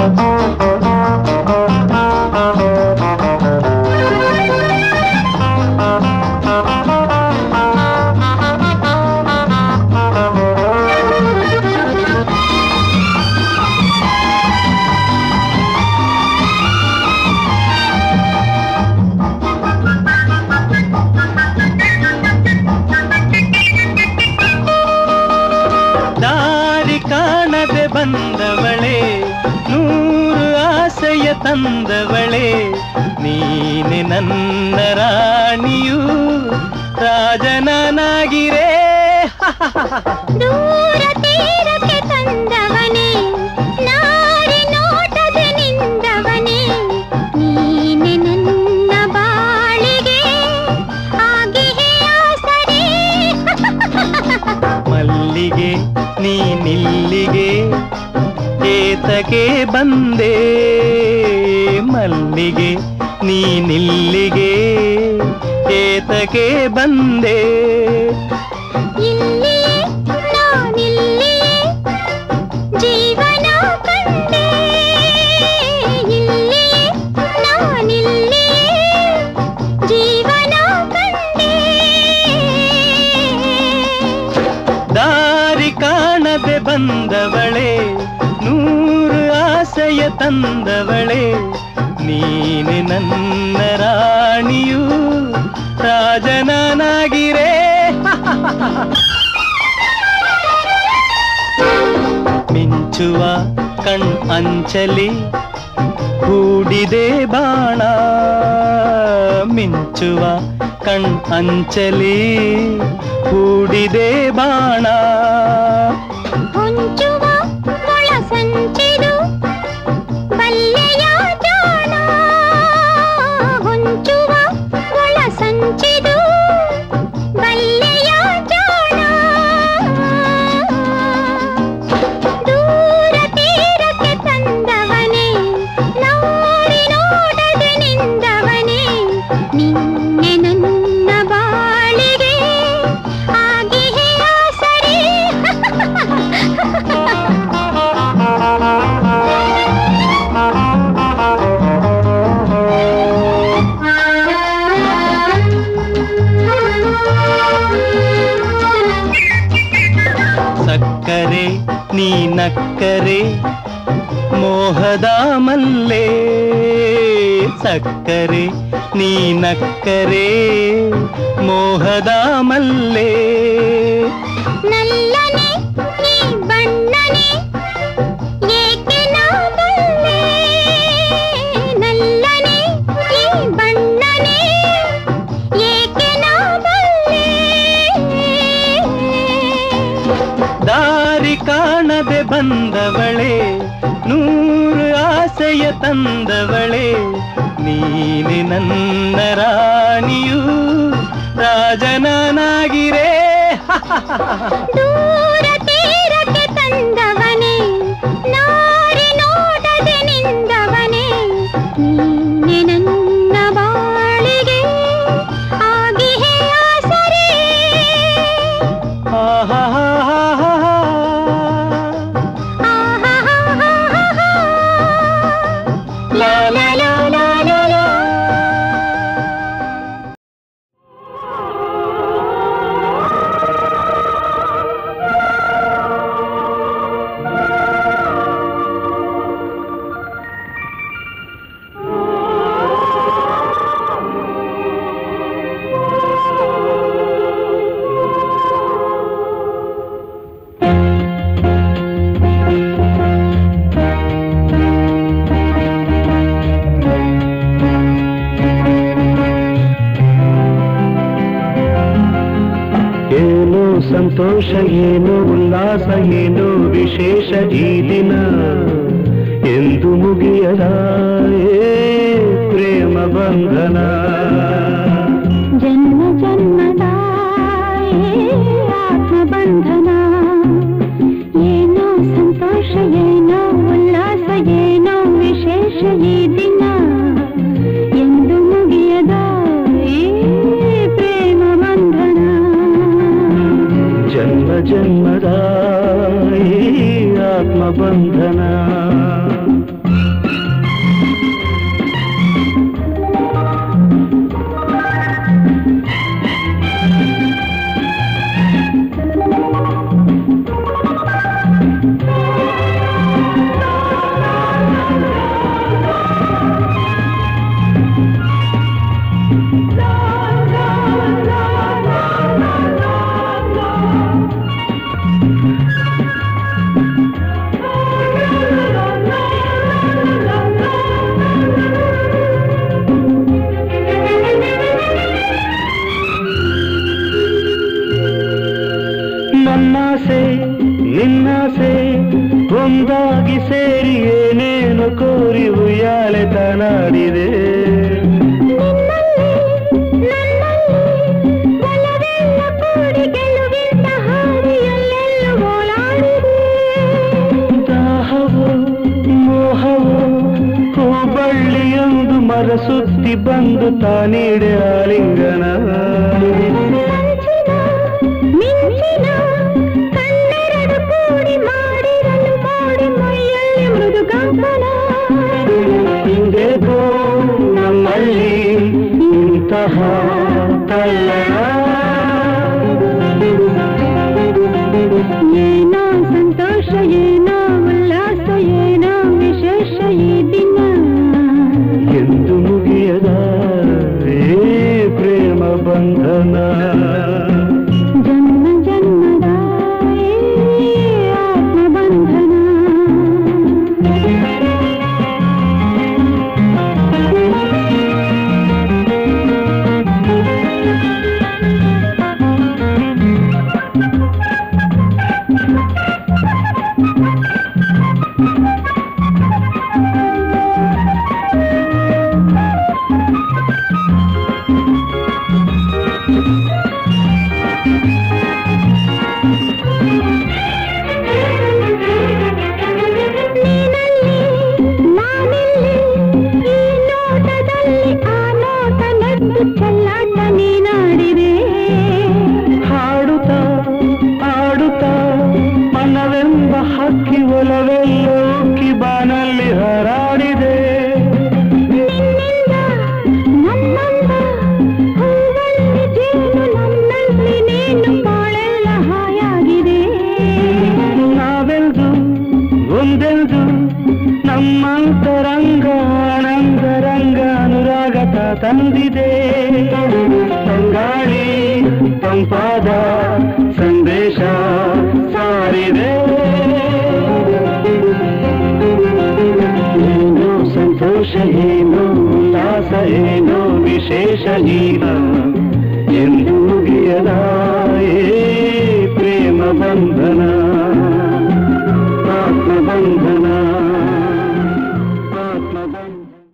ದಾರಿ ಕಾಣದೆ ಬಂದವಳೆ ನೂರು ಆಸೆಯ ತಂದವಳೆ ನೀನೆ ನನ್ನ ರಾಣಿಯು ರಾಜನಾಗಿರೇ ದೂರ ತೀರಕ್ಕೆ ತಂದವನೇ ನಾರಿ ನೋಟದ ನಿಂದವನೇ ನೀನೆ ನನ್ನ ಬಾಳಿಗೆ ಆಗಿಹೆ ಆಸರೆ ಮಲ್ಲಿಗೆ ನೀನಿಲ್ಲಿಗೆ ಏತಕ್ಕೆ ಬಂದೆ ಮಲ್ಲಿಗೆ ನೀನಿಲ್ಲಿಗೆ ಏತಕ್ಕೆ ಬಂದೆ ಇಲ್ಲಿಯೇ ನಾನಿಲ್ಲಿಯೇ ಜೀವನ ಕಂಡೆ ಇಲ್ಲಿಯೇ ನಾನಿಲ್ಲಿಯೇ ಜೀವನ ಕಂಡೆ ದಾರಿ ಕಾಣದೆ ಬಂದವಳೆ ನೂರು ಆಸೆಯ ತಂದವಳೆ ನೀನೆ ನನ್ನ ರಾಣಿಯು ರಾಜನಾಗಿರೇ ಮಿಂಚುವ ಕಣ್ ಅಂಚಲಿ ಹೂಡಿದೆ ಬಾಣ ಮಿಂಚುವ ಕಣ್ ಅಂಚಲಿ ಹೂಡಿದೆ ಬಾಣ ಹೊಂಚುವ ಮೊಳ ಸಂಚಿದು ಬಲ್ಲೆಯ ಜಾಣ ಹೊಂಚುವ ಮೊಳ ಸಂಚಿದು ಬಲ್ಲೆಯ ಜಾಣ ದೂರ ತೀರಕ್ಕೆ ತಂದವನೇ ನಾರಿ ನೋಡದೆ ನಿಂದವನೇ ನಿನ್ನೆ ನನ್ನ ಬಾಳಿಗೆ ಆಗಿಹೆ ಆಸರೆ ಸಕ್ಕರೆ ನೀ ನಕ್ಕರೆ ಮೋಹದ ಮಲ್ಲೆ ಸಕ್ಕರೆ ನೀ ನಕ್ಕರೆ ಮೋಹದ ಮಲ್ಲೆ ನಲ್ಲನೆ ನೀ ಬಣ್ಣನೆ ಏಕೆ ನಾ ಬಲ್ಲೆ ನಲ್ಲನೆ ನೀ ಬಣ್ಣನೆ ಏಕೆ ನಾ ಬಲ್ಲೆ ದಾರಿ ಕಾಣದೆ ಬಂದವಳೆ ನೂರು ಆಸೆಯ ತಂದವಳೆ ನೀನೆ ನನ್ನ ರಾಣಿಯು ರಾಜನಾಗಿರೇ ದೂರ ತೀರಕ್ಕೆ ತಂದವನೇ ನಾರಿ ನೋಡದೆ ನಿಂದವನೇ ನೀನೆ ನನ್ನ ಬಾಳಿಗೆ ಆಗಿಹೆ ಆಸರೆ ಲಾ ಲಾ ಲಾ ಲಾ ಲಾ ಲಾ. ಏನು ಸಂತೋಷ ಏನು ಉಲ್ಲಾಸ ಏನು ವಿಶೇಷ ಈ ದಿನ ಎಂದು ಮುಗಿಯದ ಏ ಪ್ರೇಮ ಬಂಧನ ಜನ್ಮ ಜನ್ಮದ ಆತ್ಮ ಬಂಧನ ಏನೋ ಸಂತೋಷ ಏನೋ ಉಲ್ಲಾಸ ಏನೋ ವಿಶೇಷ ಈ ದಿನ ಎಂದು ಮುಗಿಯದ ಈ ಪ್ರೇಮ ಬಂಧನ ಜನ್ಮ ಜನ್ಮದ ಈ ಆತ್ಮ ಬಂಧನ ಸೇರಿ ಏನೇನು ಕೋರಿ ಉಯ್ಯಾಲೆ ತನಾಡಿದೆ ದಾಹವು ಮೋಹವು ಹೂಬಳ್ಳಿಯೊಂದು ಮರಸುತ್ತಿ ಬಂದು ತಾನೀಡೆ ಆಲಿಂಗನ ಹಿಂದೇಕೋ ನಮ್ಮಲ್ಲಿ ಇಂತಹ ತಲ್ಲಣ ಏನೋ ಸಂತೋಷ ಏನೋ ಉಲ್ಲಾಸ ಏನೋ ವಿಶೇಷ ಈ ದಿನ ಎಂದು ಮುಗಿಯದ ಏ ಪ್ರೇಮ ಬಂಧನ ಜನ್ಮ ಜನ್ಮದ ಈ ಆತ್ಮಬಂಧನ ನಾನಿಲ್ಲಿ ಈ ನೋಟದಲ್ಲಿ ಆ ನೋಟ ನಟ್ಟು ಚೆಲ್ಲಾಟ ನೀನಾಡಿದೆ ಹಾಡುತ್ತಾ ಆಡುತ್ತಾ ಮನವೆಂಬ ಹಕ್ಕಿ ಒಲವೆಲ್ಲ ಉಕ್ಕಿ ಬಾನಲ್ಲಿ ಹಾರಾಡಿದೆ ನಿನ್ನಿಂದ ನನ್ನಂದ ಹೂವಲ್ಲಿ ಜೇನು ನನ್ನಲ್ಲಿ ನೀನು ಬಾಳೆಲ್ಲ ಹಾಯಾಗಿದೆ ನಾವೆಲ್ದು ಒಂದೆಲ್ದು ನಮ್ಮಂತರಂಗ ಆನಂದರಂಗ ಅನುರಾಗತ ತಂದಿದೆ ತಂಗಾಳಿ ತಂಪಾದ ಸಂದೇಶ ಸಾರಿದೆ ಏನೋ ಸಂತೋಷ ಏನೋ ಉಲ್ಲಾಸ ಏನೋ ವಿಶೇಷ ಈಗ ಎಂದು ಮುಗಿಯದ ಏ ಪ್ರೇಮ ಬಂಧನ ಆತ್ಮಬಂಧನ ಆತ್ಮಬಂಧನ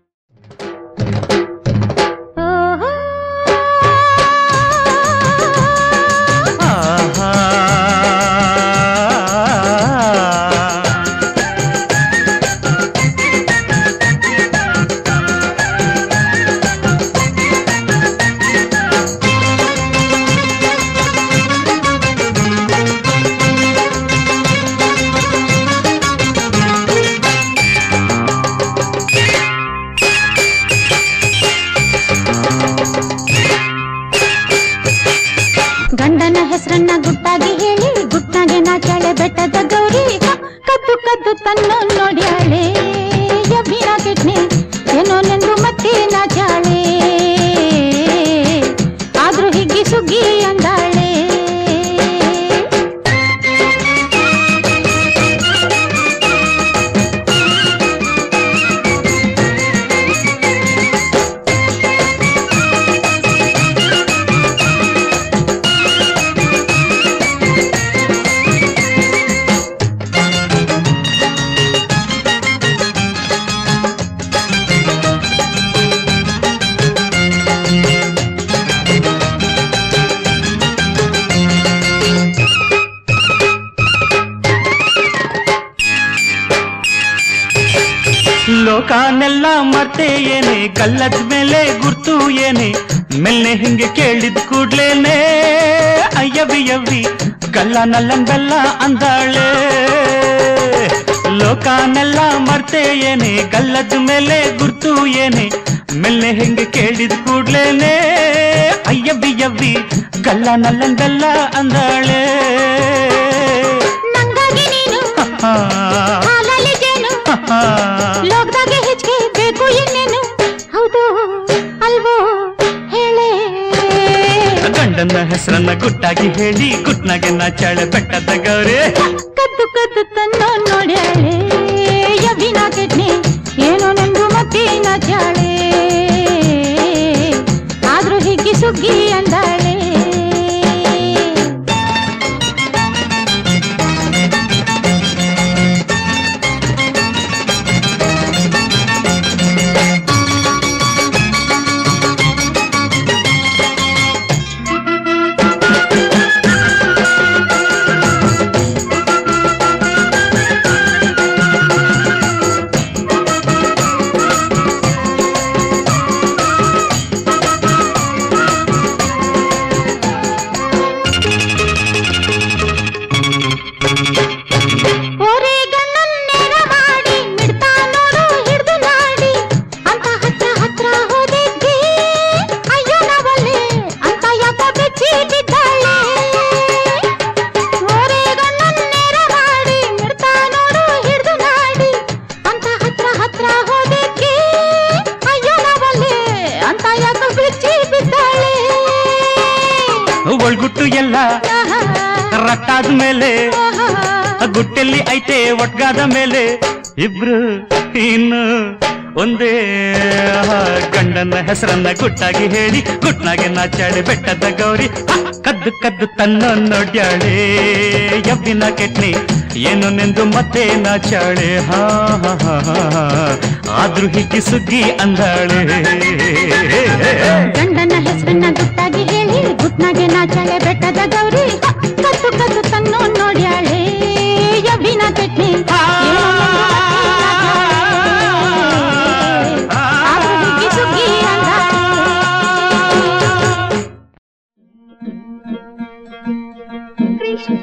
ಗಂಡನ ಹೆಸರನ್ನ ಗುಟ್ಟಾಗಿ ಹೇಳಿ ಗುಟ್ಟಾಗೆ ನಾಚಾಳೆ ಬೆಟ್ಟದ ಗೌರಿ ಹ, ಕದ್ದು ಕದ್ದು ತನ್ನ ನೋಡ್ಯಾಳೆ ಯಬ್ಬಿನ ಕಿಡ್ನಿ ಏನೋ ನೆಂದು ಮತ್ತೆ ನಾಚಾಳೆ ಆದ್ರೂ ಹಿಗ್ಗಿ ಸುಗ್ಗಿ ಅಂದಾಳೆ ಲೋಕಾನೆಲ್ಲ ಮರ್ತೆ ಏನೆ ಗಲ್ಲದ ಮೇಲೆ ಗುರ್ತು ಏನೆ ಮೆಲ್ನೆ ಹಿಂಗೆ ಕೇಳಿದ ಕೂಡ್ಲೇನೆ ಅಯ್ಯವಿ ಯವ್ವಿ ಗಲ್ಲ ನಲ್ಲನ್ ಬೆಲ್ಲ ಅಂದಾಳೆ ಲೋಕಾನೆಲ್ಲ ಮರ್ತೆ ಏನೆ ಗಲ್ಲದ ಮೇಲೆ ಗುರ್ತು ಏನೆ ಮೆಲ್ನೆ ಹಿಂಗೆ ಕೇಳಿದ ಕೂಡ್ಲೇನೆ ಅಯ್ಯವಿ ಯವ್ವಿ ಗಲ್ಲ ನಲ್ಲನ್ ಬೆಲ್ಲ ಅಂದಾಳೆ ನಂಗಾಗಿ ನೀನು ಹಾ, ಹಾಲಲ್ಲಿ ಜೇನು ಹಾ. ಲೋಕದಾಗೆ ಹೆಚ್ಚಿಗೆ ಬೇಕು ಇನ್ನೇನು ಹೌದು ಅಲ್ವೋ ಹೇಳೇ ಗಂಡನ ಹೆಸರನ್ನ ಗುಟ್ಟಾಗಿ ಹೇಳಿ ಗುಟ್ನಾಗೆ ನಾಚಾಳೆ ಬೆಟ್ಟದ ಗೌರಿ ಕದ್ದು ಕದ್ದು ತನ್ನ ನೋಡ್ಯಾಳೆ ಯವಿನ ಕಿಡ್ನಿ ಏನೋ ನಂದು ಮತ್ತಿನ ಚಾಳೆ ಆದ್ರೂ ಹಿಗ್ಗಿ ಸುಗ್ಗಿ ಅಂದಾಳೆ ಗುಟ್ಟು ಎಲ್ಲ ರಟ್ಟಾದ ಮೇಲೆ ಗುಟ್ಟೆಲ್ಲಿ ಐತೆ ಒಟ್ಗಾದ ಮೇಲೆ ಇಬ್ರು ಇನ್ನು ಒಂದೇ ಗಂಡನ ಹೆಸರನ್ನ ಗುಟ್ಟಾಗಿ ಹೇಳಿ ಗುಟ್ನಾಗೆ ನಾಚಾಳೆ ಬೆಟ್ಟದ ಗೌರಿ ಹ, ಕದ್ದು ಕದ್ದು ತನ್ನ ನೋಡ್ಯಾಳೆ ಯಬ್ಬಿನ ಕೆಟ್ನಿ ಏನು ನೆಂದು ಮತ್ತೆ ನಾಚಾಳೆ ಹಾ ಹಾ ಹಾ ಹಾ, ಹಾ. ಆದ್ರೂ ಹಿಗ್ಗಿ ಸುಗ್ಗಿ ಅಂದಾಳೆ ಗಂಡನ ಹೆಸರನ್ನ ಗುಟ್ಟಾಗಿ ಹೇಳಿ ಗುಟ್ನಾಗೆ ನಾಚಾಳೆ ಬೆಟ್ಟದ ಗೌರಿ ಹ, ಕದ್ದು ಕದ್ದು ತನ್ನು ನೋಡ್ಯಾಳೆ ಯಬ್ಬಿನ ಕೆಟ್ನಿ ಆದ್ರೂ ಹಿಗ್ಗಿ ಸುಗ್ಗಿ ಅಂದಾಳೆ. ಕೃಷ್ಣ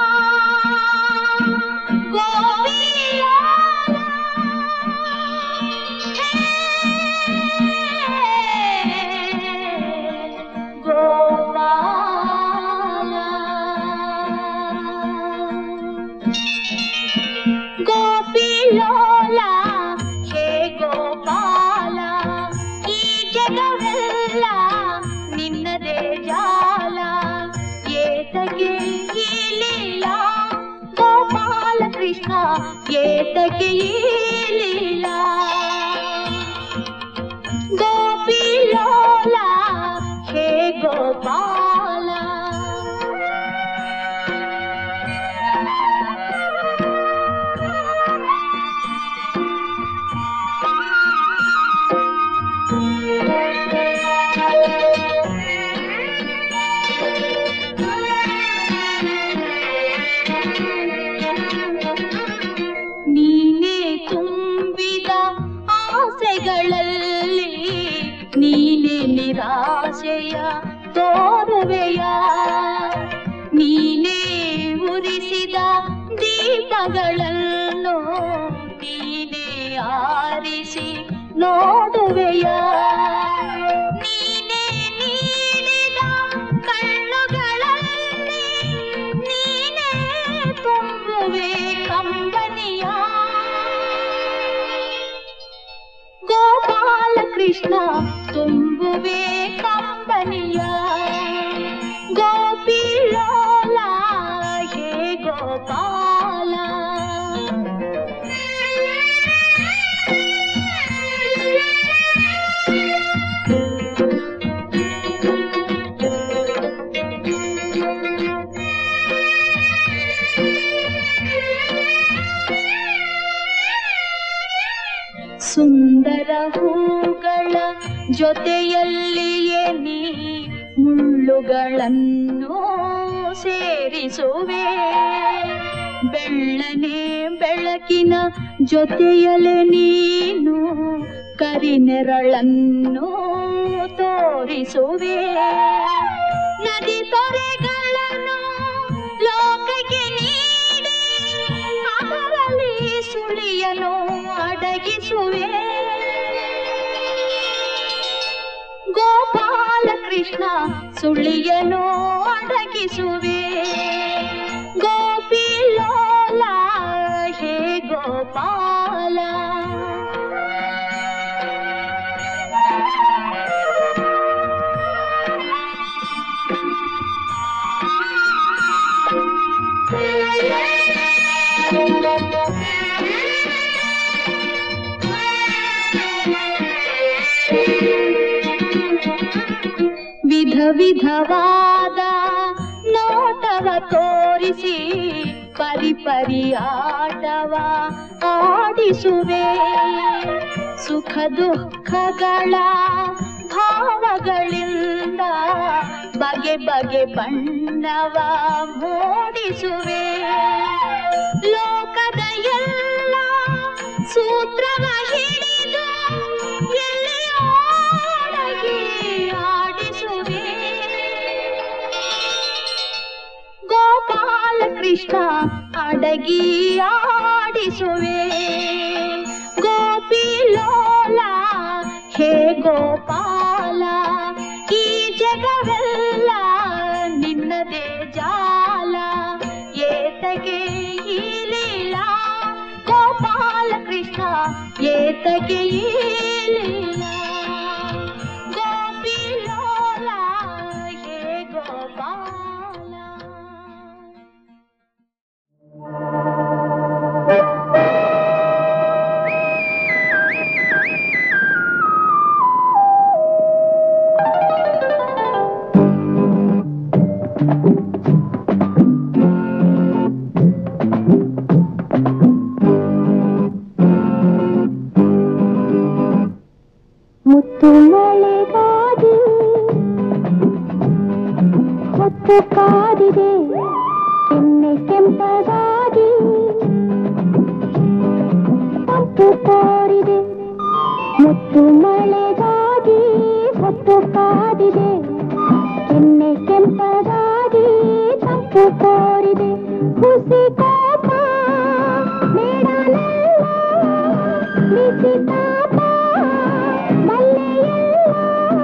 ಗೋಪಿಲೋಲ ಹೇ ಗೋಪಾಲ ಈ ಜಗವೆಲ್ಲ ನಿನ್ನದೇ ಜಾಲ ಏತಗೆ ಈ ಲೀಲಾ ಗೋಪಾಲ ಕೃಷ್ಣ ಏತಗೆ ಈ ಲೀಲಾ ಗೋಪಿಲೋಲ ಹೇ ಗೋಪಾಲ ನೀನೇ ತುಂಬಿದ ಆಸೆಗಳಲ್ಲಿ ನೀನೇ ನಿರಾಶೆಯ ತೋರುವೆಯ ನೀನೇ ಉರಿಸಿದ ದೀಪಗಳನ್ನು ನೀನೇ ಆರಿಸಿ ನೋಡುವೆಯ ನೀನೇ ನೀಡಿದ ಕಣ್ಣುಗಳಲ್ಲಿ ನೀನೇ ತುಂಬುವೆ ಕಂಬನಿಯ ಗೋಪಾಲ ಕೃಷ್ಣ ತುಂಬುವೆ ಕಂಬನಿಯ ಗೋಪಿಲೋಲ ಹೇ ಗೋಪಾಲ ಸುಂದರ ಹೂಗಳ ಜೊತೆಯಲ್ಲಿಯೇ ನೀ ಮುಳ್ಳುಗಳನ್ನು ಸೇರಿಸುವೆ ಬೆಳ್ಳನೆ ಬೆಳಕಿನ ಜೊತೆಯಲೆ ನೀನು ಕರಿನೆರಳನ್ನು ತೋರಿಸುವೆ ನದಿ ತೊರೆಗಳನ್ನು ಲೋಕಕ್ಕೆ ನೀಡಿ ಅದರಲ್ಲಿ ಸುಳಿಯನು ಅಡಗಿಸುವೆ ಗೋಪಾಲ ಕೃಷ್ಣ ಸುಳಿಯನು ಅಡಗಿಸುವೆ ಗೋಪಿಲೋಲ ಹೇ ಗೋಪಾಲ ವಿಧ ವಿಧವಾದ ನೋಟವ ತೋರಿಸಿ ಪರಿಪರಿ ಆಟವ ಆಡಿಸುವೆ ಸುಖ ದುಃಖಗಳ ಭಾವಗಳಿಂದ ಬಗೆ ಬಗೆ ಬಣ್ಣವ ಮೂಡಿಸುವೆ ಲೋಕದ ಎಲ್ಲ ಸೂತ್ರವ ಹಿಡಿದು ಎಲ್ಲಿಯೋ ಅಡಗಿ ಆಡಿಸುವೆ ಗೋಪಾಲ ಕೃಷ್ಣ ಅಡಗಿ ಆಡಿಸುವೆ ಗೋಪಿಲೋಲ ಹೇ ಗೋಪಾಲ ಈ ಜಗವೆಲ್ಲ ನಿನ್ನದೇ ಜಾಲ ಏತಗೆ ಈ ಲೀಲಾ ಗೋಪಾಲ ಕೃಷ್ಣ ಏತಗೆ ಈ ಲೀಲಾ ಗೋಪಿಲೋಲ ಹೇ ಗೋಪಾಲ ಬಿಸಿ ತಾಪ ಬಲ್ಲೆಯಲ್ಲ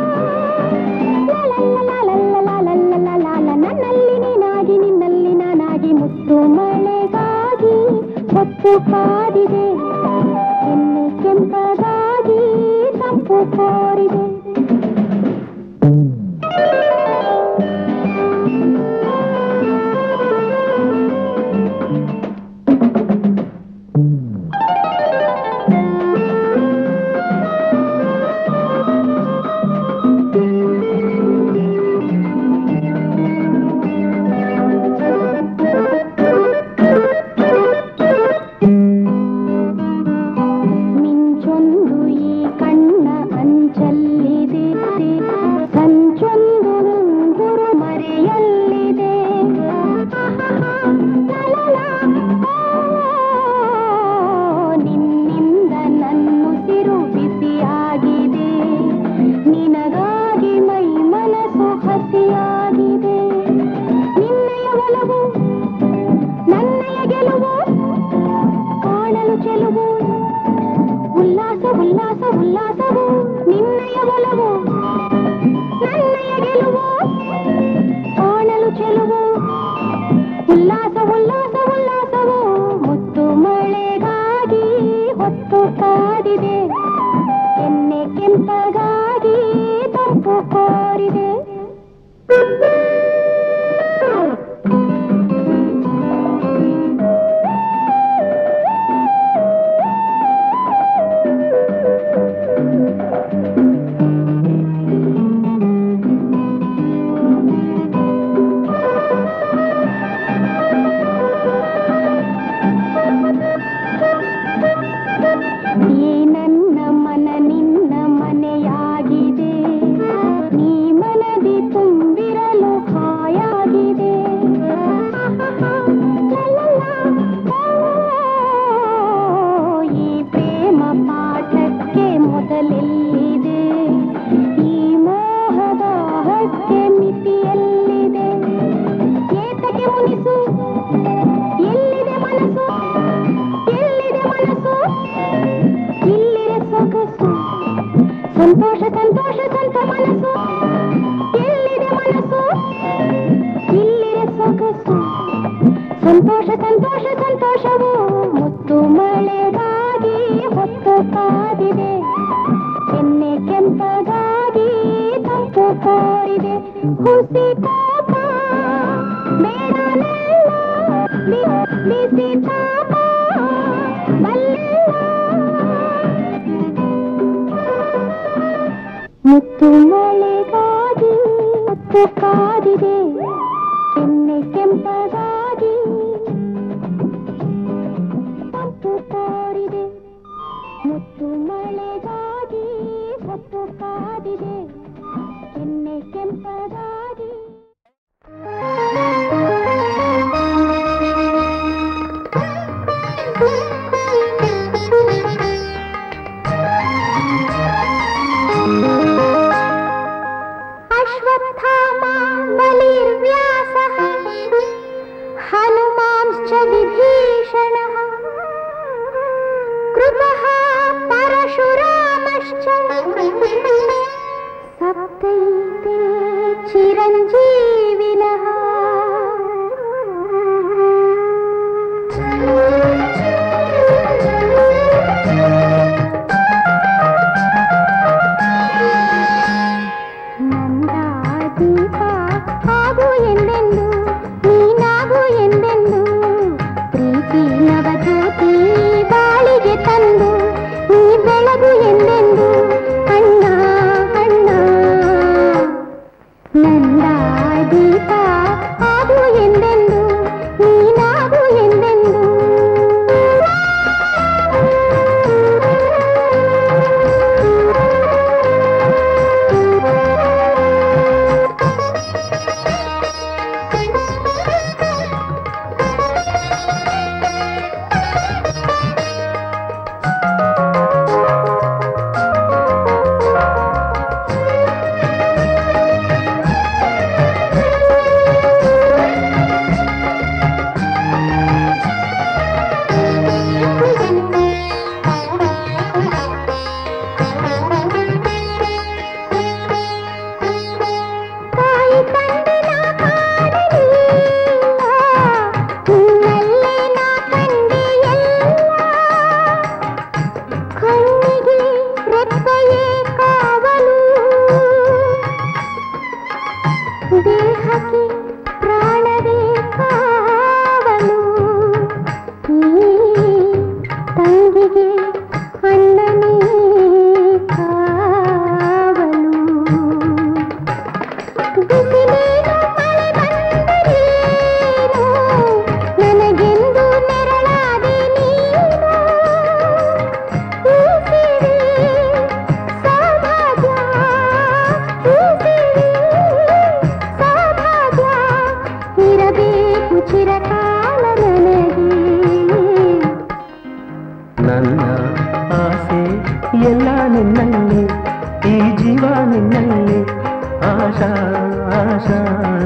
ನನ್ನಲ್ಲಿ ನೀನಾಗಿ ನಿನ್ನಲ್ಲಿ ನಾನಾಗಿ ಮುತ್ತು ಮಳೆಗಾಗಿ ಹೊತ್ತು ಕಾದಿದೆ ಎಣ್ಣೆ ಕೆಂಪಗಾಗಿ ತಂಪು ಕೋರಿದೆ ಮಿಂಚೊಂದು ಈ ಕಣ್ಣ ಅಂಚಲ್ಲಿದೆ ಸಂಚೊಂದು ಗುರು ಮರೆಯಲ್ಲಿದೆ ನಿನ್ನಿಂದ ನನ್ನುಸಿರು ಬಿಸಿಯಾಗಿದೆ ನಿನಗಾಗಿ ಮೈ ಮನಸ್ಸು ಹಸಿಯಾಗಿದೆ ನಿನ್ನಯ ಒಲವು ನನ್ನಯ ಗೆಲುವು ಕಾಣಲು ಚೆಲುವು ಉಲ್ಲಾಸ ಉಲ್ಲಾಸ ಉಲ್ಲಾಸವು ನಿನ್ನಯ ಒಲವು ನನ್ನಯ ಗೆಲುವು ಕಾಣಲು ಚೆಲುವು ಉಲ್ಲಾಸ ಉಲ್ಲಾಸ ಉಲ್ಲಾಸವು ಮುತ್ತು ಮಳೆಗಾಗಿ ಹೊತ್ತು ಕಾದಿದೆ ಎಣ್ಣೆ ಕೆಂಪಗಾಗಿ ತಂಪು ಕೋರಿದೆ ಈ ನನ್ನ ಮನ ನಿನ್ನ ಮನೆಯಾಗಿದೆ ನೀ ಮನದಿ ತುಂಬಿರಲು ಹಾಯಾಗಿದೆ ಈ ಪ್ರೇಮ ಪಾಠಕ್ಕೆ ಮೊದಲೆಲ್ಲಿದೆ ಈ ಮೋಹದಾಹಕ್ಕೆ ಮಿತಿಯಲ್ಲಿದೆ ಏತಕ್ಕೆ ಮುನಿಸು ಎಲ್ಲಿದೆ ಮನಸ್ಸು ಎಲ್ಲಿದೆ ಮನಸ್ಸು ಇಲ್ಲಿದೆ ಸೊಗಸು ಸಂತೋಷ ಸಂತೋಷ ಸಂತ ಮನಸ್ಸು ಎಲ್ಲಿದೆ ಮನಸ್ಸು ಇಲ್ಲಿದೆ ಸೊಗಸು ಸಂತೋಷ ಸಂತೋಷ ಸಂತೋಷವು ಮುತ್ತು ಮಳೆಗಾಗಿ ಹೊತ್ತು ಕಾದಿದೆ ಎಣ್ಣೆ ಕೆಂಪಗಾಗಿ ತಂಪು ಕೋರಿದೆ ಹುಸಿ ಕೋಪ ಬೇಡನೆಲ್ಲ ಬಿ- ಬಿಸಿ ತಾಪ ಬಲ್ಲೆಲ್ಲ ಮುತ್ತು ಮಳೆಗಾಗಿ ಮುತ್ತು ಕಾದಿದೆ ಎಣ್ಣೆ ಕೆಂಪಗಾಗಿ ತಂಪು ಕೋರಿದೆ ಮುತ್ತು ಮಳೆಗಾಗಿ ಹೊತ್ತು ಕಾದಿದೆ ಎಣ್ಣೆ ಕೆಂಪಗಾಗಿ अश्वत्थामा बलिर्व्यासः हनुमांश्च विभीषणः कृपः परशुरामश्च सप्तैते चिरञ्जीविनः ನಂದಾದೀಪ ಆಗು ಎಂದೆಂದು ನೀನಾಗು ಎಂದೆಂದು ಪ್ರೀತಿ ನವಜ್ಯೋತಿ ಬಾಳಿಗೆ ತಂದು ನೀ ಬೆಳಗು ಎಂದೆಂದು ಅಣ್ಣ ಅಣ್ಣ ನಂದಾದೀಪ ಆಸೆ ಎಲ್ಲ ನಿನ್ನಲ್ಲಿ ಈ ಜೀವ ನಿನ್ನಲ್ಲಿ ಆಶಾ ಆಶಾ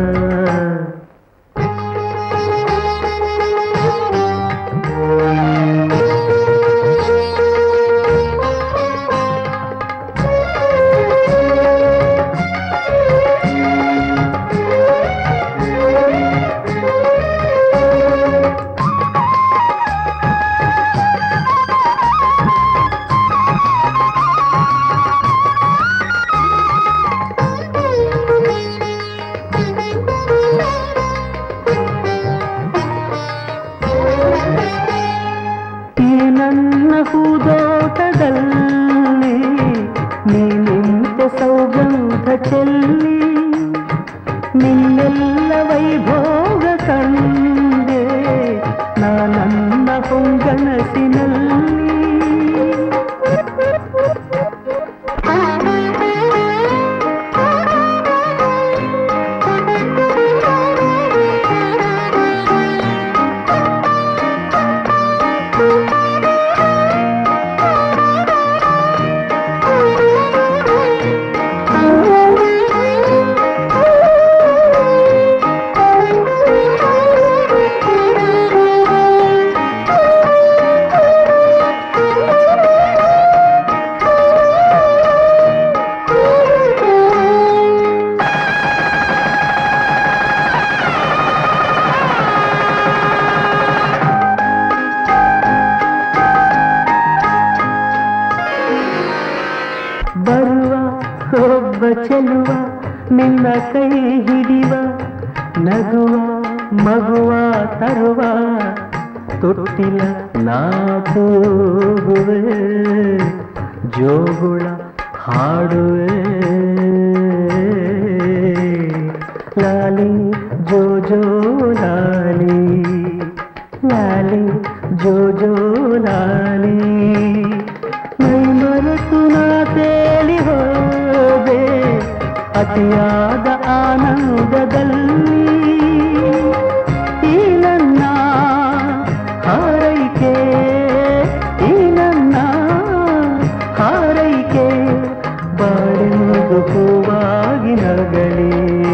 ಈ ನನ್ನ ಹೂದೋಟದಲ್ಲಿ ನೀ ನಿಂತ ಸೌಗಂಧ ಚೆಲ್ಲಿ ನಿನ್ನೆಲ್ಲ ವೈಭೋಗ ಕಂಡೆ ನಾ ನನ್ನ ಹೊಂಗನಸಿನಲ್ಲಿ ಬರುವ ಒಬ್ಬ ಚೆಲುವ ನಿನ್ನ ಕೈ ಹಿಡಿವ ನಗುವ ಮಗುವ ತರುವ ತೊಟ್ಟಿಲ ನಾ ತೂಗುವೆ ಜೋಗುಳ ಹಾಡುವೆ ಲಾಲಿ ಜೋ ಜೋ ಲಾಲಿ ಲಾಲಿ ಜೋ ಜೋ ಲಾಲಿ ಮೈ ಮರೆತು ನಾ ತೇಲಿ ಹೋದೆ ಅತಿಯಾದ ಆನಂದದಲ್ಲಿ ಈ ನನ್ನ ಹಾರೈಕೆ ಈ ನನ್ನ ಹಾರೈಕೆ ಬಾಳೆಂದು ಹೂವಾಗಿ ನಗಲಿ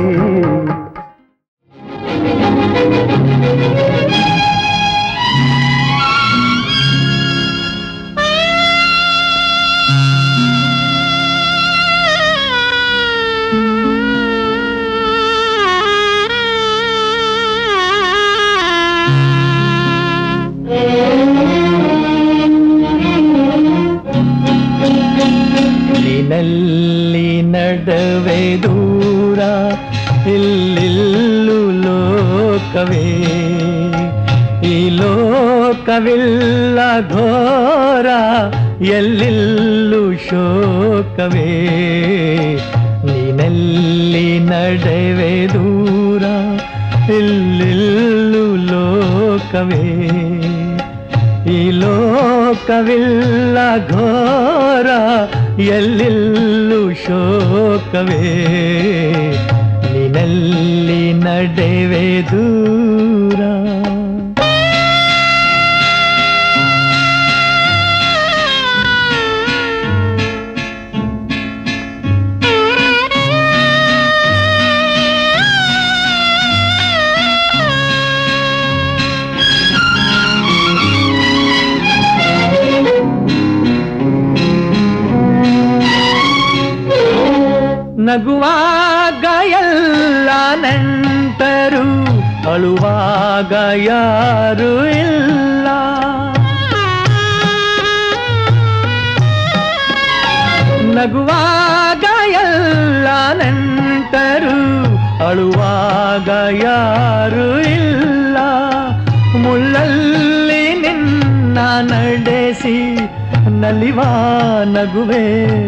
ನಿನಲ್ಲಿ ನಡವೆ ದೂರ ಇಲ್ಲಿಲ್ಲು ಲೋಕವೇ ಈ ಲೋಕವಿಲ್ಲ ಘೋರ ಎಲ್ಲಿಲ್ಲು ಶೋಕವೇ ನೀನಲ್ಲಿ ನಡೆವೆ ದೂರ ಇಲ್ಲಿಲ್ಲು ಲೋಕವೇ ಈ ಲೋಕವಿಲ್ಲ ಘೋರ ಎಲ್ಲಿಲ್ಲು ಶೋಕವೇ ನಿನಲ್ಲಿ ನಡೆವೆ ದೂರ ನಗುವಾಗ ಎಲ್ಲ ನೆಂಟರು ಅಳುವಾಗ ಯಾರು ಇಲ್ಲ ನಗುವಾಗ ಎಲ್ಲ ನೆಂಟರು ಅಳುವಾಗ ಯಾರು ಇಲ್ಲ ಮುಳ್ಳಲ್ಲಿ ನಿನ್ನ ನಡೆಸಿ ನಲಿವ ನಗುವೆ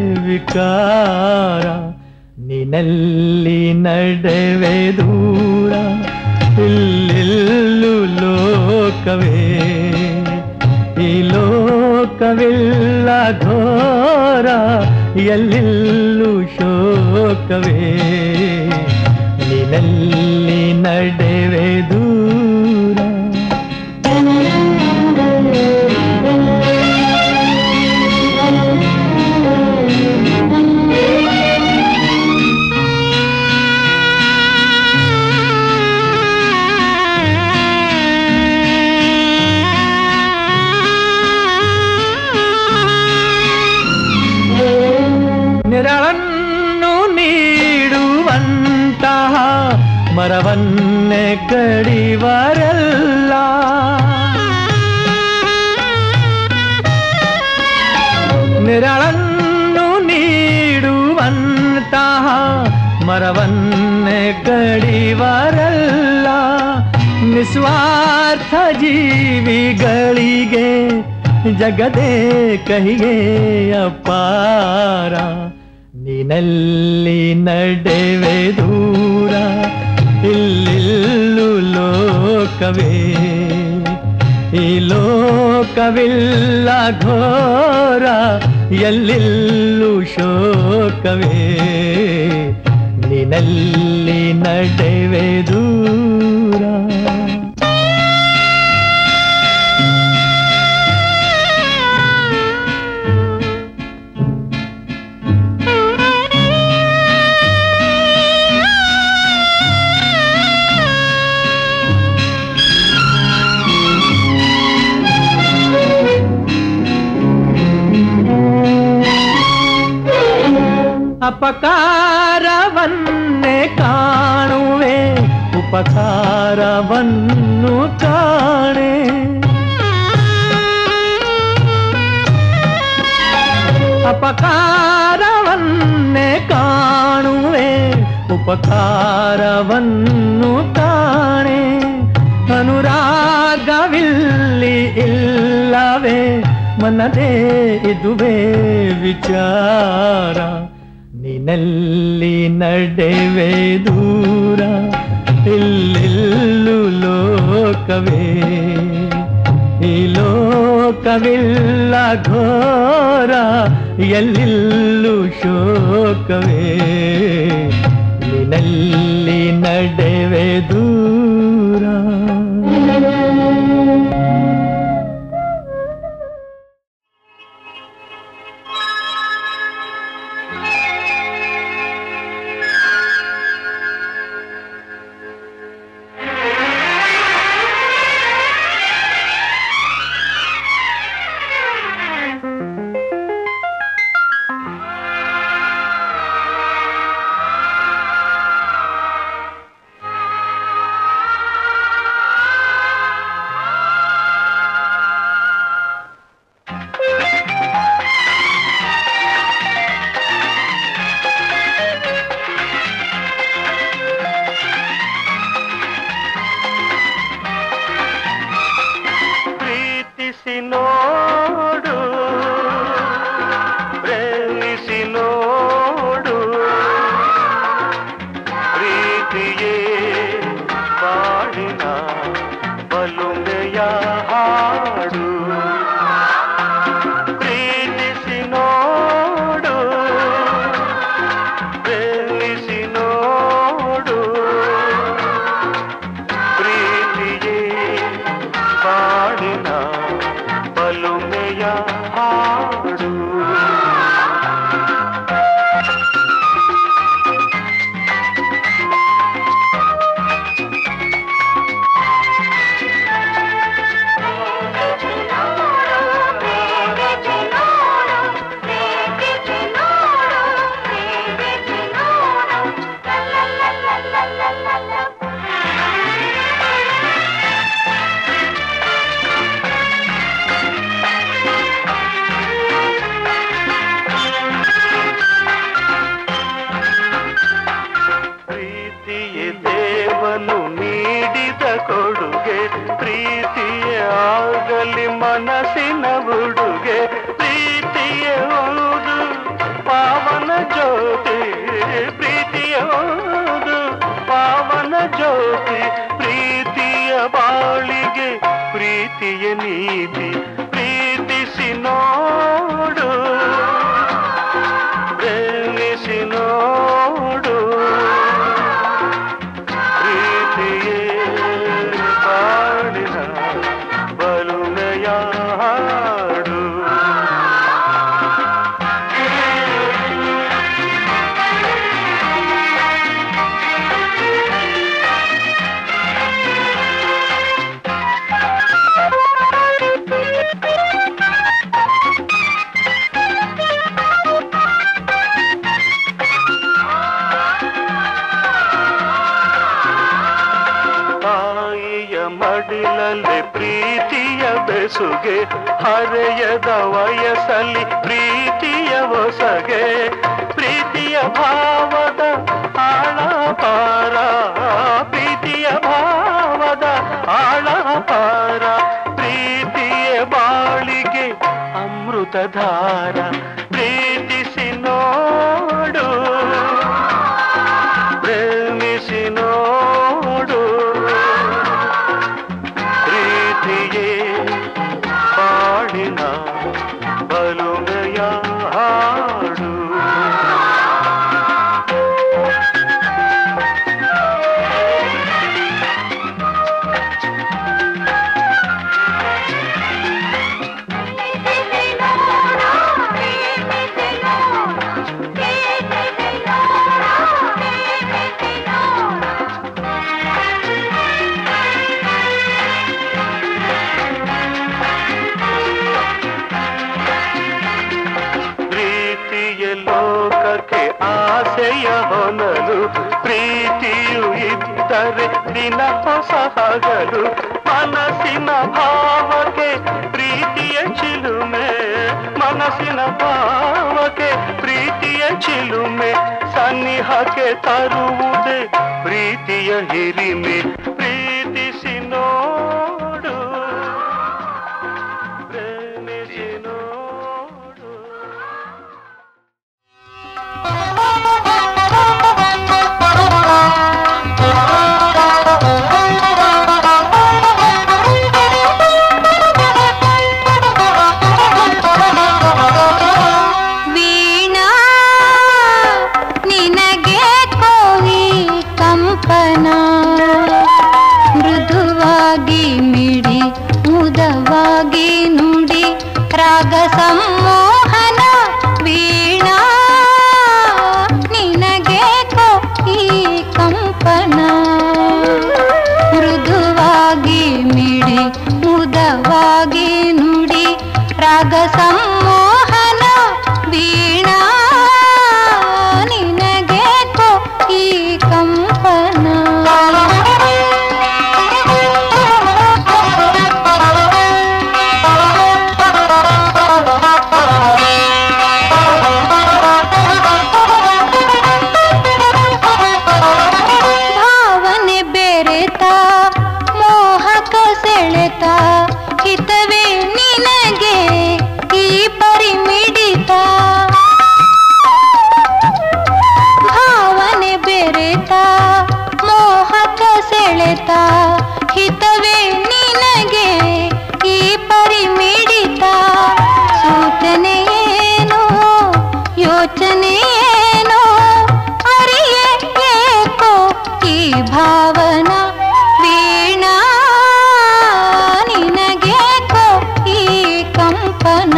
ವಿಕಾರ ನಿನಲ್ಲಿ ನಡೆವೆ ದೂರ ಇಲ್ಲಿಲ್ಲು ಲೋಕವೇ ಈ ಲೋಕವಿಲ್ಲ ಘೋರ ಎಲ್ಲಿಲ್ಲು ಶೋಕವೇ ನಿನಲ್ಲಿ ನಡೆವೆ ದೂರ ಮರವನ್ನೇ ಕಡಿವರೆಲ್ಲ ನಿರಳನ್ನು ನೀಡುವಂತಹ ಮರವನ್ನೇ ಕಡಿವರಲ್ಲ ನಿಸ್ವಾರ್ಥ ಜೀವಿಗಳಿಗೆ ಜಗದೇ ಕಹಿಗೆ ಅಪಾರ ನೀನಲ್ಲಿ ನಡೆವೆ ದೂರ ಇಲ್ಲಿಲ್ಲು ಲೋಕವೇ ಈ ಲೋಕವಿಲ್ಲ ಘೋರ ಎಲ್ಲಿಲ್ಲೂ ಶೋಕವೇ ನಿನಲ್ಲಿ ನಡೆವೆ ದೂರ ಅಪಕಾರವನ್ನೇ ಕಾಣುವೆ ಉಪಕಾರವನ್ನು ಕಾಣೆ ಅಪಕಾರವನ್ನೇ ಕಾಣುವೆ ಉಪಕಾರವನ್ನು ಕಾಣೆ ಅನುರಾಗವಿಲ್ಲಿ ಇಲ್ಲವೇ ಮನದೇ ಇದುವೇ ವಿಚಾರ ನಿನಲ್ಲಿ ನಡೆವೆ ದೂರ ಇಲ್ಲೆಲ್ಲು ಲೋಕವೇ ಈ ಲೋಕವಿಲ್ಲ ಘೋರ ಎಲ್ಲಿಲ್ಲೂ ಶೋಕವೇ ನಿನಲ್ಲಿ ನಡೆವೆ ದೂರ ಪ್ರೀತಿಸಿ ನೋಡು ಪ್ರೇಮಿಸಿ ನೋಡು ಪ್ರೀತಿಯೇ ಬಾಳಿನ ಬಲುಮೆಯ ಹಾಡು ಪ್ರೀತಿಸಿ ನೋಡು ಪ್ರೇಮಿಸಿ ನೋಡು ಪ್ರೀತಿಯೇ ಬಾಳಿನ ಬಲುಮೆಯ ಹಾಡು ಪ್ರೀತಿಯ ದೇವನು ನೀಡಿದ ಕೊಡುಗೆ ಪ್ರೀತಿಯ ಆಗಲಿ ಮನಸ್ಸಿನ ಉಡುಗೆ ಪ್ರೀತಿಯ ಒಂದು ಪಾವನ ಜ್ಯೋತಿ ಪ್ರೀತಿಯ ಒಂದು ಪಾವನ ಜ್ಯೋತಿ ಪ್ರೀತಿಯ ಬಾಳಿಗೆ ಪ್ರೀತಿಯ ನೀತಿ ಪ್ರೀತಿಸಿ ನೋಡು ಪ್ರೇಮಿಸಿ ನೋಡು ಪ್ರೀತಿಯೇ ಬಾಳಿನ ಬಲುಮೆಯ ಹಾಡು ಮುಸುಗೆ ಹರೆಯದ ವಯಸ್ಸಲ್ಲಿ ಪ್ರೀತಿಯ ಹೊಸಗೆ ಪ್ರೀತಿಯ ಭಾವದ ಆಳ ಪಾರ ಪ್ರೀತಿಯ ಭಾವದ ಆಳ ಪಾರ ಪ್ರೀತಿಯ ಬಾಳಿಗೆ ಅಮೃತಧಾರ ಪ್ರೀತಿಸಿ ನೋಡು ಪ್ರೇಮಿಸಿ ನೋಡು ಪ್ರೀತಿಯೇ ಬಾಳಿನ ಬಲುಮೆಯ ಹಾಡು ಪ್ರೀತಿಯ ಲೋಕಕ್ಕೆ ಆಸೆಯ ಹೊನಲು ಪ್ರೀತಿಯು ಇದ್ದರೆ ದಿನ ಹೊಸ ಹಗಲು ಮನಸ್ಸಿನ ಭಾವಕ್ಕೆ ಪ್ರೀತಿಯ ಚಿಲುಮೆ ಮನಸ್ಸಿನ ಭಾವಕ್ಕೆ ಪ್ರೀತಿಯ ಚಿಲುಮೆ ಸನ್ನಿಹಕ್ಕೆ ತರುವುದೇ ಪ್ರೀತಿಯ ಹಿರಿಮೆ ಪ್ರೀತಿಸಿ ನೋಡು ಪ್ರೇಮಿಸಿ ನೋಡು ವೀಣಾ ನಿನಗೆ ಕೋವಿ ಕಂಪನ ಮೃದುವಾಗಿ ಮಿಡಿ ಮುದವಾಗಿ ನುಡಿ ರಾಗ ಸಂಮೋಹನ ವೀಣಾ ನಿನಗೆ ಕೋವಿ ಕಂಪನ ಮೃದುವಾಗಿ ಮಿಡಿ ಮುದವಾಗಿ ನುಡಿ ರಾಗ ಸಂಮೋಹನ ವೀಣಾ ನಿನಗೆ ಈ ಕಂಪನ ಭಾವನೆ ಬೆರೆತ ಮೋಹಕ ಸೆಳೆತ ಹಿತವೇ ನಿನಗೆ ಈ ಪರಿಮಿಡಿತ ಭಾವನೆ ಬೆರೆತ ಮೋಹಕ ಸೆಳೆತ ಹಿತವೇ ನಿನಗೆ ಈ ಪರಿಮಿಡಿತ ಸೂಚನೆ ಏನು ಯೋಚನೆ ಏನು ಅರಿಯೇ ಏಕೋ ಈ ಭಾವನಾ ವೀಣಾ ನಿನಗೇಕೋ ಈ ಕಂಪನ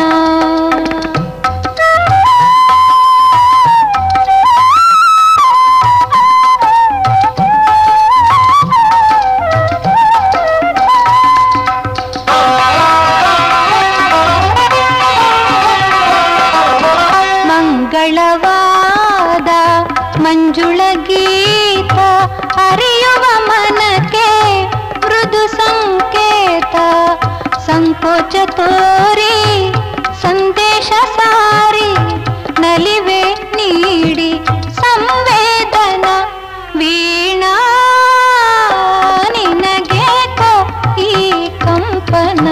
ಮಂಗಳವಾದ ಮಂಜುಳ ಗೀತ ಅರಿಯುವ ಮನಕ್ಕೆ ಮೃದು ಸಂಕೇತ ಸಂಕೋಚ ತೋರಿ ಸಂದೇಶ ಸಾರಿ ನಲಿವೆ ನೀಡಿ ಸಂವೇದನ ವೀಣಾ ನಿನಗೇಕೋ ಈ ಕಂಪನ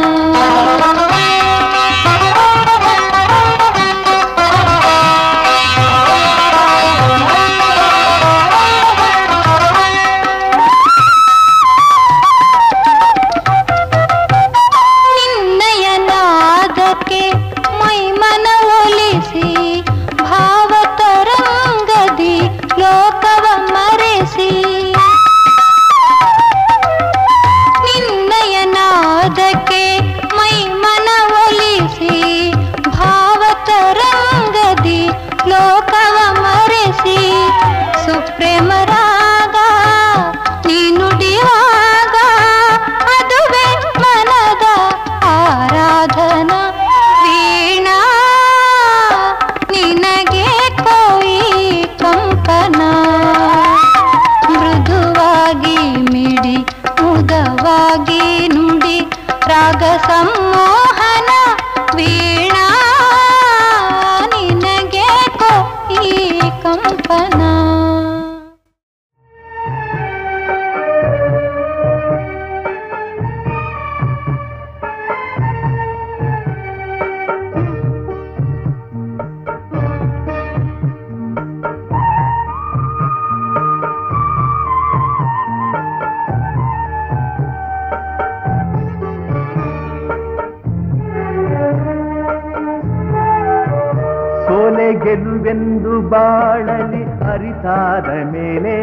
ಸೋಲೆ ಗೆಲುವೆಂದು ಬಾಳಲಿ ಅರಿತಾದ ಮೇಲೆ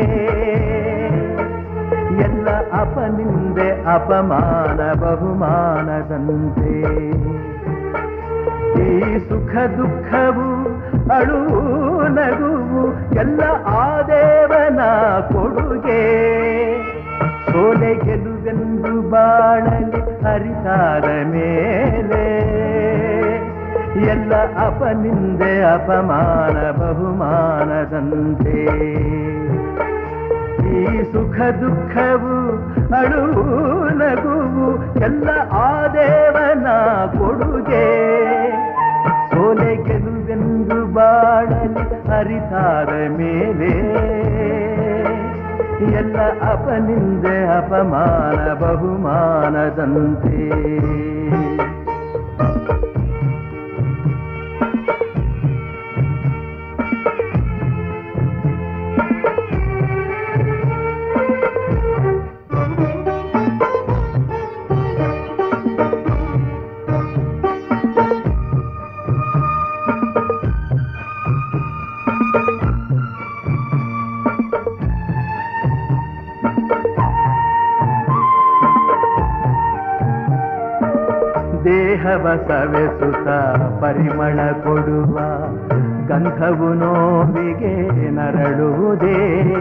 ಎಲ್ಲ ಅಪನಿಂದೆ ಅಪಮಾನ ಬಹುಮಾನದಂತೆ ಈ ಸುಖ ದುಃಖವು ಅಳು ನಗುವು ಎಲ್ಲ ಆ ದೇವನ ಕೊಡುಗೆ ಸೋಲೆ ಗೆಲುವೆಂದು ಬಾಳಲಿ ಹರಿತಾದ ಮೇಲೆ ಎಲ್ಲ ಅಪನಿಂದೆ ಅಪಮಾನ ಬಹುಮಾನದಂತೆ ಈ ಸುಖ ದುಃಖವು ಅಳು ನಗುವು ಎಲ್ಲ ಆ ದೇವನ ಕೊಡುಗೆ ಸೋಲೆ ಗೆಲುವೆಂದು ಬಾಳಲಿ ಹರಿತಾದ ಮೇಲೆ ಎಲ್ಲ ಅಪನಿಂದೆ ಅಪಮಾನ ಬಹುಮಾನದಂತೆ ದೇಹವ ಸವೆಸುತ್ತ ಪರಿಮಳ ಕೊಡುವ ಗಂಧವು ನೋವಿಗೆ ನರಳುವುದೇ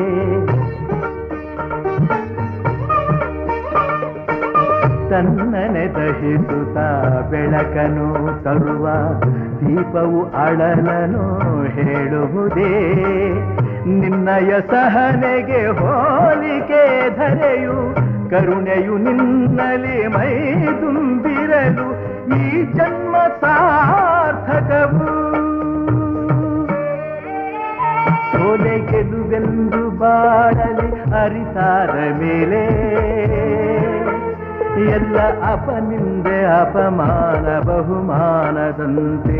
ತನ್ನನೆ ದಹಿಸುತ್ತ ಬೆಳಕನು ತರುವ ದೀಪವು ಅಳಲನು ಹೇಳುವುದೇ ನಿನ್ನಯ ಸಹನೆಗೆ ಹೋಲಿಕೆ ಧರೆಯು ಕರುಣೆಯು ನಿನ್ನಲಿ ಮೈ ತುಂಬಿರಲು ಈ ಜನ್ಮ ಸಾರ್ಥಕವು ಸೋಲೆ ಗೆಲುವೆಂದು ಬಾಳಲಿ ಅರಿತಾದ ಮೇಲೆ ಎಲ್ಲ ಅಪನಿಂದೆ ಅಪಮಾನ ಬಹುಮಾನದಂತೆ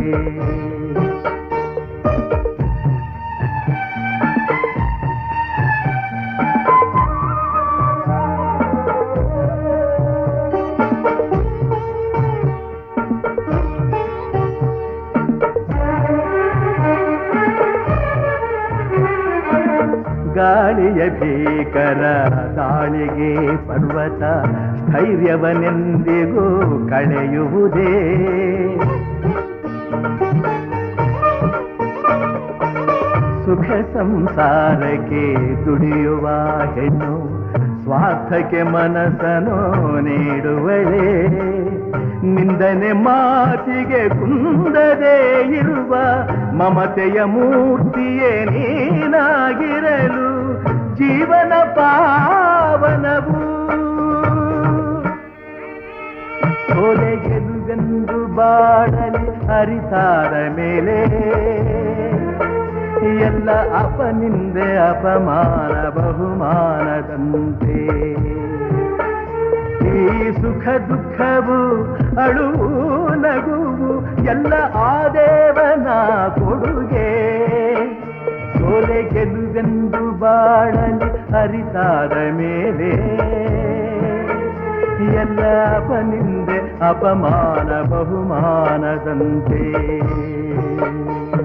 ಗಾಳಿಯ ಭೀಕರ ದಾಳಿಗೆ ಪರ್ವತ ಧೈರ್ಯವನೆಂದಿಗೂ ಕಳೆಯುವುದೇ ಸುಖ ಸಂಸಾರಕ್ಕೆ ದುಡಿಯುವ ಹೆಣ್ಣು ಸ್ವಾರ್ಥಕ್ಕೆ ಮನಸ್ಸನ್ನು ನೀಡುವಳೇ ನಿಂದನೆ ಮಾತಿಗೆ ಕುಂದದೇ ಇರುವ ಮಮತೆಯ ಮೂರ್ತಿಯೇ ನೀನಾಗಿರಲು ಜೀವನ ಪಾವನವು ಸೋಲೆ ಗೆಲುವೆಂದು ಬಾಡಲಿ ಅರಿತಾದ ಮೇಲೆ ಎಲ್ಲ ಅಪನಿಂದೆ ಅಪಮಾನ ಬಹುಮಾನದಂತೆ ಈ ಸುಖ ದುಃಖವು ಅಳು ನಗುವು ಎಲ್ಲ ಆ ದೇವನ ಕೊಡುಗೆ ಸೋಲೆ ಗೆಲುವೆಂದು ಬಾಳಲಿ ಅರಿತಾದ ಮೇಲೆ ಎಲ್ಲ ಅಪನಿಂದೆ ಅಪಮಾನ ಬಹುಮಾನದಂತೆ